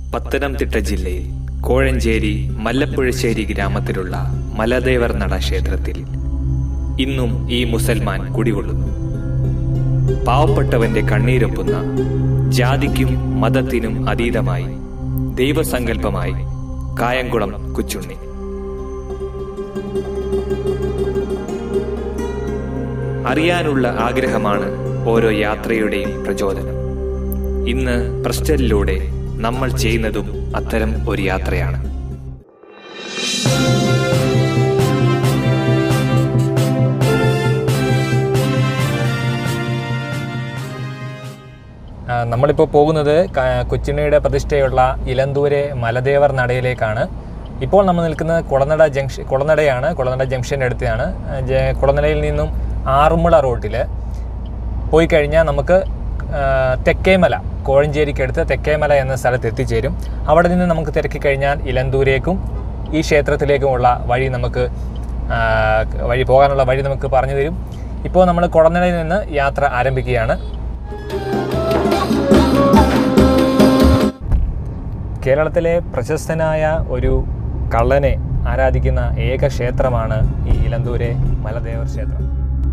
പത്തനംതിട്ട ജില്ലയിൽ കോഴഞ്ചേരി മല്ലപ്പുഴശ്ശേരി ഗ്രാമത്തിലുള്ള മലദേവർ നട ക്ഷേത്രത്തിൽ ഇന്നും ഈ മുസൽമാൻ കുടികൊള്ളുന്നു പാവപ്പെട്ടവന്റെ കണ്ണീരൊപ്പുന്ന ജാതിക്കും മതത്തിനും അതീതമായി ദൈവസങ്കല്പമായി കായംകുളം കുച്ചുണ്ണി അറിയാനുള്ള ആഗ്രഹമാണ് ഓരോ യാത്രയുടെയും പ്രചോദനം ഇന്ന് പ്രസ്റ്റലിലൂടെ നമ്മൾ ചെയ്യുന്നതും അത്തരം ഒരു യാത്രയാണ് നമ്മളിപ്പോൾ പോകുന്നത് ക- കൊച്ചിനിയുടെ പ്രതിഷ്ഠയുള്ള ഇലന്തൂരെ മലദേവർ നടയിലേക്കാണ് ഇപ്പോൾ നമ്മൾ നിൽക്കുന്നത് കുളനട ജംഗ്ഷൻ കുളനടയാണ് കുളനട ജംഗ്ഷൻ്റെ അടുത്താണ് ആ, ജ- കുളനടയിൽ നിന്നും ആറുമുള റോട്ടിൽ പോയി കഴിഞ്ഞാൽ നമുക്ക് ആ, തെക്കേമല കോഴഞ്ചേരിക്കടുത്ത് തെക്കേമല എന്ന സ്ഥലത്ത് എത്തിച്ചേരും അവിടെ നിന്ന് നമുക്ക് തിരക്കി കഴിഞ്ഞാൽ ഇലന്തൂരേക്കും ഈ ക്ഷേത്രത്തിലേക്കുമുള്ള വഴി നമുക്ക് ആ, വഴി പോകാനുള്ള വഴി നമുക്ക് പറഞ്ഞു തരും ഇപ്പോൾ നമ്മൾ കുളനടയിൽ നിന്ന് യാത്ര ആരംഭിക്കുകയാണ് കേരളത്തിലെ പ്രശസ്തനായ ഒരു കള്ളനെ ആരാധിക്കുന്ന ഏക ക്ഷേത്രമാണ് ഈ ഇലന്തൂരെ മലദേവർ ക്ഷേത്രം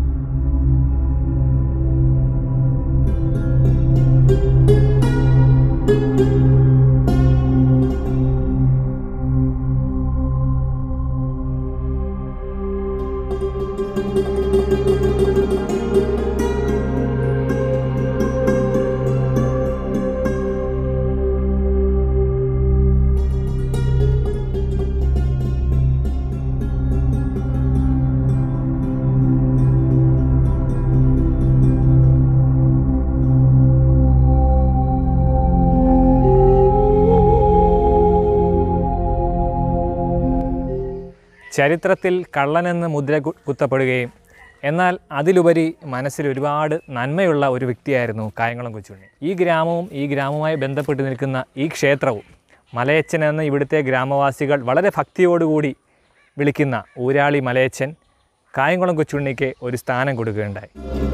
ചരിത്രത്തിൽ കള്ളനെന്ന് മുദ്ര കു- കുത്തപ്പെടുകയും എന്നാൽ അതിലുപരി മനസ്സിൽ ഒരുപാട് നന്മയുള്ള ഒരു വ്യക്തിയായിരുന്നു കായംകുളം കൊച്ചുണ്ണി ഈ ഗ്രാമവും ഈ ഗ്രാമവുമായി ബന്ധപ്പെട്ട് നിൽക്കുന്ന ഈ ക്ഷേത്രവും മലയച്ചൻ എന്ന ഇവിടുത്തെ ഗ്രാമവാസികൾ വളരെ ഭക്തിയോടുകൂടി വിളിക്കുന്ന ഊരാളി മലയച്ചൻ കായംകുളം കൊച്ചുണ്ണിക്ക് ഒരു സ്ഥാനം കൊടുക്കുകയുണ്ടായി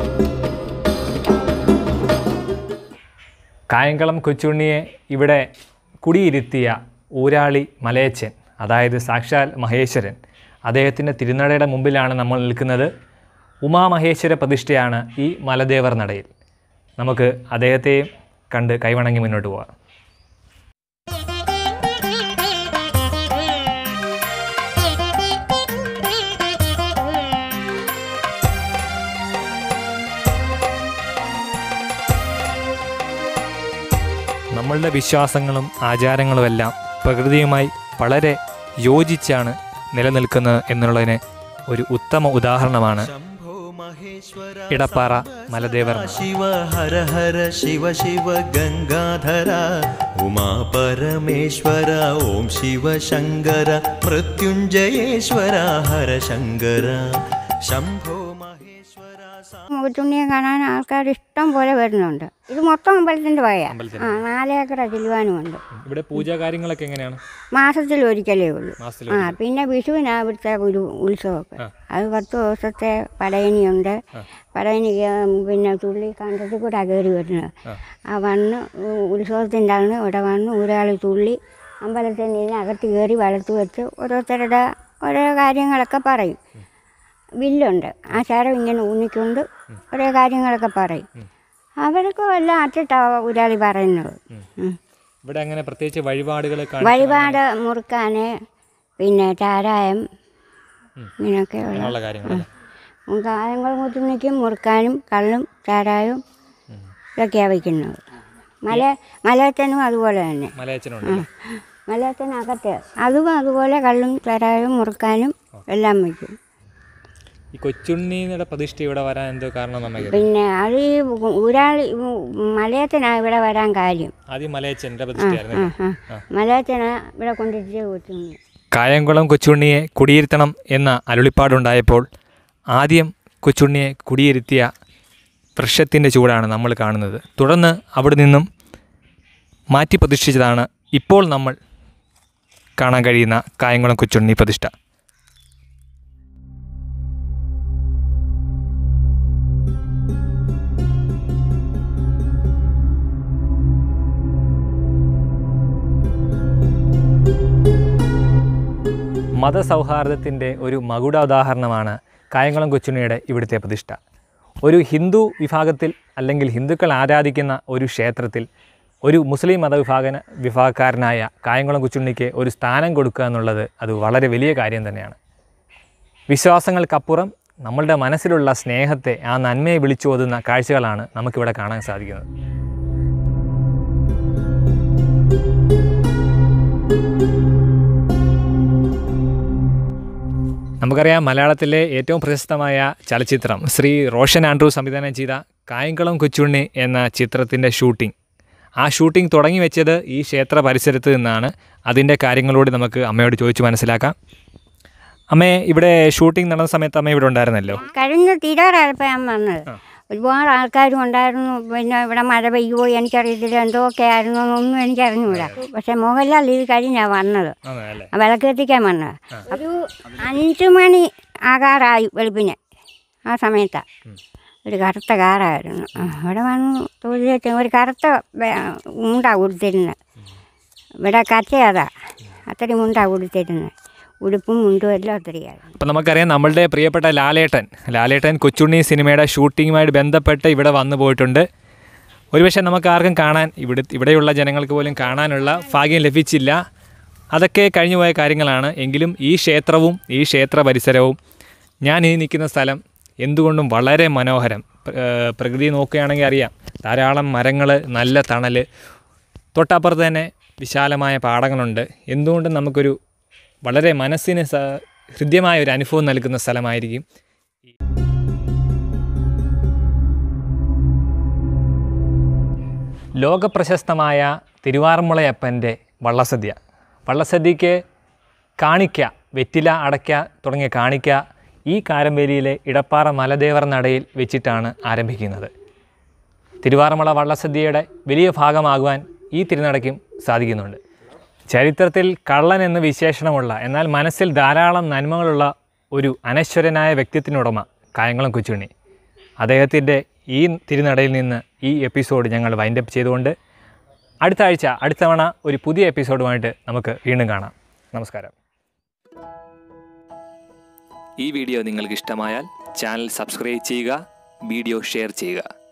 കായംകുളം കൊച്ചുണ്ണിയെ ഇവിടെ കുടിയിരുത്തിയ ഊരാളി മലയച്ചൻ അതായത് സാക്ഷാൽ മഹേശ്വരൻ അദ്ദേഹത്തിൻ്റെ തിരുനടയുടെ മുമ്പിലാണ് നമ്മൾ നിൽക്കുന്നത് ഉമാമഹേശ്വര പ്രതിഷ്ഠയാണ് ഈ മലദേവർ നടയിൽ നമുക്ക് അദ്ദേഹത്തെയും കണ്ട് കൈവണങ്ങി മുന്നോട്ട് പോകാം നമ്മളുടെ വിശ്വാസങ്ങളും ആചാരങ്ങളും എല്ലാം പ്രകൃതിയുമായി വളരെ യോജിച്ചാണ് നിലനിൽക്കുന്നത് എന്നുള്ളതിന് ഒരു ഉത്തമ ഉദാഹരണമാണ് ഇടപ്പാറ മലദേവർ നട. ಶಿವ ಹರ ಹರ ಶಿವ ಶಿವ ಗಂಗಾಧರ ಉಮಾ ಪರಮೇಶ್ವರ ಓಂ ಶಿವ ಶಂಕರ ಮೃತ್ಯುಂಜಯೇಶ್ವರ ಹರ ಶಂಕರ ಶಂಭೋ ಮಹೇಶ್ವರ ಸಾ മുത്തുണ്ണിയെ കാണാൻ ആൾക്കാർ ഇഷ്ടം പോലെ വരുന്നുണ്ട് ഇത് മൊത്തം അമ്പലത്തിൻ്റെ വയ അമ്പലത്തിന്റെ. ആ നാലേക്കറ ചെല്ലുവാനുമുണ്ട് ഇവിടെ പൂജാ കാര്യങ്ങളൊക്കെ എങ്ങനെയാണ് മാസത്തിൽ ഒരിക്കലേ ഉള്ളൂ മാസത്തിൽ ആ പിന്നെ വിഷുവിനാ ഇവിടുത്തെ ഒരു ഉത്സവമൊക്കെ അത് പത്ത് ദിവസത്തെ പടയണിയുണ്ട് പടയണി കേ- പിന്നെ തുള്ളി കണ്ടത്തിൽ കൂടെ കയറി വരുന്നത് ആ വന്ന് ഉ- ഉത്സവത്തിൻ്റെ അന്ന് ഇവിടെ വന്ന് ഒരാൾ തുള്ളി അമ്പലത്തിൽ നിന്ന് അകത്ത് കയറി വലത്ത് വെച്ച് ഓരോരുത്തരുടെ ഓരോ കാര്യങ്ങളൊക്കെ പറയും വില്ലുണ്ട് ആ ശരം ഇങ്ങനെ ഊന്നിക്കൊണ്ട് ഓരോ കാര്യങ്ങളൊക്കെ പറയും അവരൊക്കെ എല്ലാം അറ്റിട്ടാ ഒരാളി പറയുന്നത് ഉം. ഇവിടെ അങ്ങനെ പ്രത്യേകിച്ച് വഴിപാടുകൾ വഴിപാട് മുറുക്കാൻ പിന്നെ ചാരായം ഇങ്ങനെയൊക്കെയുള്ള ഉള്ള കാര്യങ്ങളല്ലേ കായങ്ങൾ മുത്തുനിക്കും മുറുക്കാനും കള്ളും ചാരായവും ഇതൊക്കെയാണ് വയ്ക്കുന്നത് മല മലയത്തനും അതുപോലെ തന്നെ മലയച്ചനുണ്ട് മലയത്തനകത്ത് അതും അതുപോലെ കള്ളും ചാരായവും മുറുക്കാനും എല്ലാം വയ്ക്കും ഈ കൊച്ചുണ്ണിയുടെ പ്രതിഷ്ഠ ഇവിടെ വരാൻ എന്തോ കാരണം നമുക്ക് പിന്നെ അത് ഈ ഒരാൾ മലയത്തിനാണ് ഇവിടെ വരാൻ കാര്യം ആദ്യം മലയച്ചൻ്റെ ആ പ്രതിഷ്ഠയായിരുന്നു ആ മലയത്തിനാ ഇവിടെ കൊണ്ടിട്ട് കൊച്ചുണ്ണി കായംകുളം കൊച്ചുണ്ണിയെ കുടിയിരുത്തണം എന്ന അരുളിപ്പാടുണ്ടായപ്പോൾ ആദ്യം കൊച്ചുണ്ണിയെ കുടിയിരുത്തിയ വൃക്ഷത്തിൻ്റെ ചൂടാണ് നമ്മൾ കാണുന്നത് തുടർന്ന് അവിടെ നിന്നും മാറ്റി പ്രതിഷ്ഠിച്ചതാണ് ഇപ്പോൾ നമ്മൾ കാണാൻ കഴിയുന്ന കായംകുളം കൊച്ചുണ്ണി പ്രതിഷ്ഠ മതസൗഹാർദ്ദത്തിൻ്റെ ഒരു മകുട ഉദാഹരണമാണ് കായംകുളം കൊച്ചുണ്ണിയുടെ ഇവിടുത്തെ പ്രതിഷ്ഠ ഒരു ഹിന്ദു വിഭാഗത്തിൽ അല്ലെങ്കിൽ ഹിന്ദുക്കൾ ആരാധിക്കുന്ന ഒരു ക്ഷേത്രത്തിൽ ഒരു മുസ്ലിം മതവിഭാഗന വിഭാഗക്കാരനായ കായംകുളം കൊച്ചുണ്ണിക്ക് ഒരു സ്ഥാനം കൊടുക്കുക എന്നുള്ളത് അത് വളരെ വലിയ കാര്യം തന്നെയാണ് വിശ്വാസങ്ങൾക്കപ്പുറം നമ്മളുടെ മനസ്സിലുള്ള സ്നേഹത്തെ ആ നന്മയെ വിളിച്ചോതുന്ന കാഴ്ചകളാണ് നമുക്കിവിടെ കാണാൻ സാധിക്കുന്നത് നമുക്കറിയാം മലയാളത്തിലെ ഏറ്റവും പ്രശസ്തമായ ചലച്ചിത്രം ശ്രീ റോഷൻ ആൻഡ്രൂ സംവിധാനം ചെയ്ത കായംകുളം കൊച്ചുണ്ണി എന്ന ചിത്രത്തിൻ്റെ ഷൂട്ടിംഗ് ആ ഷൂട്ടിംഗ് തുടങ്ങി വെച്ചത് ഈ ക്ഷേത്ര പരിസരത്ത് നിന്നാണ് അതിൻ്റെ കാര്യങ്ങളോട് നമുക്ക് അമ്മയോട് ചോദിച്ച് മനസ്സിലാക്കാം അമ്മേ ഇവിടെ ഷൂട്ടിംഗ് നടന്ന സമയത്ത് അമ്മ ഇവിടെ ഉണ്ടായിരുന്നല്ലോ കഴിഞ്ഞ തീരാറായപ്പോൾ ഞാൻ വന്നത് ഒരുപാട് ആൾക്കാരും ഉണ്ടായിരുന്നു പിന്നെ ഇവിടെ മഴ പെയ്യുമോ എനിക്കറിയത്തില്ല എന്തൊക്കെ ആയിരുന്നു എന്നൊന്നും എനിക്കറിഞ്ഞൂടാ പക്ഷെ മോഹൻലാൽ ഇത് കഴിഞ്ഞാണ് വന്നത് അല്ലേ ആ വിളക്ക് കത്തിക്കാൻ വന്നത് ഒരു അഞ്ച് മണി ആകാറായി വെളുപ്പിന് ആ സമയത്താണ് ഒരു കറുത്ത കാറായിരുന്നു ആ, ഇവിടെ വന്ന് തൊഴിലെത്തി ഒരു കറുത്ത വെ- മുണ്ടാ കൊടുത്തിരുന്നത് ഇവിടെ കച്ചയതാ അത്രയും മുണ്ടാ കൊടുത്തിരുന്നത് ഉടുപ്പും മുണ്ടും എല്ലാം ഒത്തിരിയായിരുന്നു അപ്പം നമുക്കറിയാം നമ്മളുടെ പ്രിയപ്പെട്ട ലാലേട്ടൻ ലാലേട്ടൻ കൊച്ചുണ്ണി സിനിമയുടെ ഷൂട്ടിങ്ങുമായിട്ട് ബന്ധപ്പെട്ട് ഇവിടെ വന്നു പോയിട്ടുണ്ട് ഒരുപക്ഷെ നമുക്ക് ആർക്കും കാണാൻ ഇവിടെ ഇവിടെയുള്ള ജനങ്ങൾക്ക് പോലും കാണാനുള്ള ഭാഗ്യം ലഭിച്ചില്ല അതൊക്കെ കഴിഞ്ഞുപോയ കാര്യങ്ങളാണ് എങ്കിലും ഈ ക്ഷേത്രവും ഈ ക്ഷേത്ര പരിസരവും ഞാൻ ഈ നിൽക്കുന്ന സ്ഥലം എന്തുകൊണ്ടും വളരെ മനോഹരം പ്ര- ഏർ പ്രകൃതി നോക്കുകയാണെങ്കിൽ അറിയാം ധാരാളം മരങ്ങൾ നല്ല തണൽ തൊട്ടപ്പുറത്ത് തന്നെ വിശാലമായ പാടങ്ങളുണ്ട് എന്തുകൊണ്ടും നമുക്കൊരു വളരെ മനസ്സിന് സ ഹൃദ്യമായ ഒരു അനുഭവം നൽകുന്ന സ്ഥലമായിരിക്കും ലോകപ്രശസ്തമായ തിരുവാറന്മുളയപ്പൻ്റെ വള്ളസദ്യ വള്ളസദ്യക്ക് കാണിക്ക വെറ്റില അടയ്ക്ക തുടങ്ങിയ കാണിക്ക ഈ കാരമ്പേലിയിലെ ഇടപ്പാറ മലദേവർ നടയിൽ വെച്ചിട്ടാണ് ആരംഭിക്കുന്നത് തിരുവാറന്മുള വള്ളസദ്യയുടെ വലിയ ഭാഗമാകുവാൻ ഈ തിരുനടയ്ക്കും സാധിക്കുന്നുണ്ട് ചരിത്രത്തിൽ കള്ളൻ എന്ന് വിശേഷണമുള്ള എന്നാൽ മനസ്സിൽ ധാരാളം നന്മകളുള്ള ഒരു അനശ്വരനായ വ്യക്തിത്വത്തിനുടമ കായംകുളം കൊച്ചുണ്ണി അദ്ദേഹത്തിൻ്റെ ഈ തിരുനടയിൽ നിന്ന് ഈ എപ്പിസോഡ് ഞങ്ങൾ വൈൻഡപ്പ് ചെയ്തുകൊണ്ട് അടുത്ത ആഴ്ച അടുത്ത തവണ ഒരു പുതിയ എപ്പിസോഡുമായിട്ട് നമുക്ക് വീണ്ടും കാണാം നമസ്കാരം ഈ വീഡിയോ നിങ്ങൾക്ക് ഇഷ്ടമായാൽ ചാനൽ സബ്സ്ക്രൈബ് ചെയ്യുക വീഡിയോ ഷെയർ ചെയ്യുക